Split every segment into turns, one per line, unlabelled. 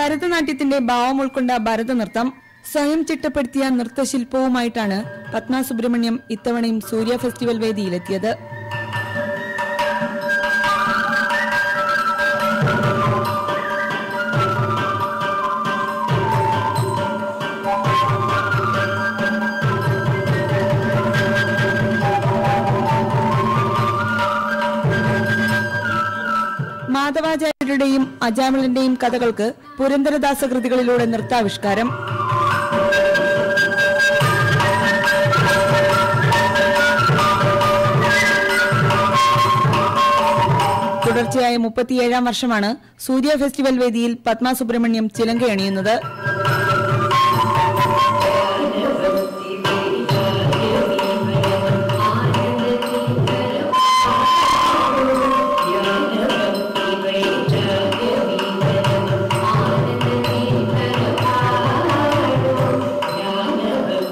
ഭരതനാട്യത്തിന്റെ ഭാവം ഉൾക്കൊണ്ട ഭരതനൃത്തം സ്വയം ചിട്ടപ്പെടുത്തിയ നൃത്തശില്പവുമായിട്ടാണ് പത്മ സുബ്രഹ്മണ്യം ഇത്തവണയും സൂര്യ ഫെസ്റ്റിവൽ വേദിയിലെത്തിയത് മാധവാചാര്യരുടെയും അജാമിളന്റെയും കഥകൾക്ക് പുരന്ദരദാസ കൃതികളിലൂടെ നൃത്താവിഷ്കാരം തുടർച്ചയായ മുപ്പത്തിയേഴാം വർഷമാണ് സൂര്യ ഫെസ്റ്റിവൽ വേദിയിൽ പത്മ സുബ്രഹ്മണ്യം ചിലങ്കയണിയുന്നത്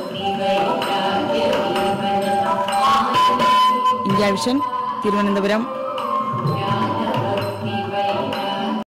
ഇന്ത്യ വിഷൻ തിരുവനന്തപുരം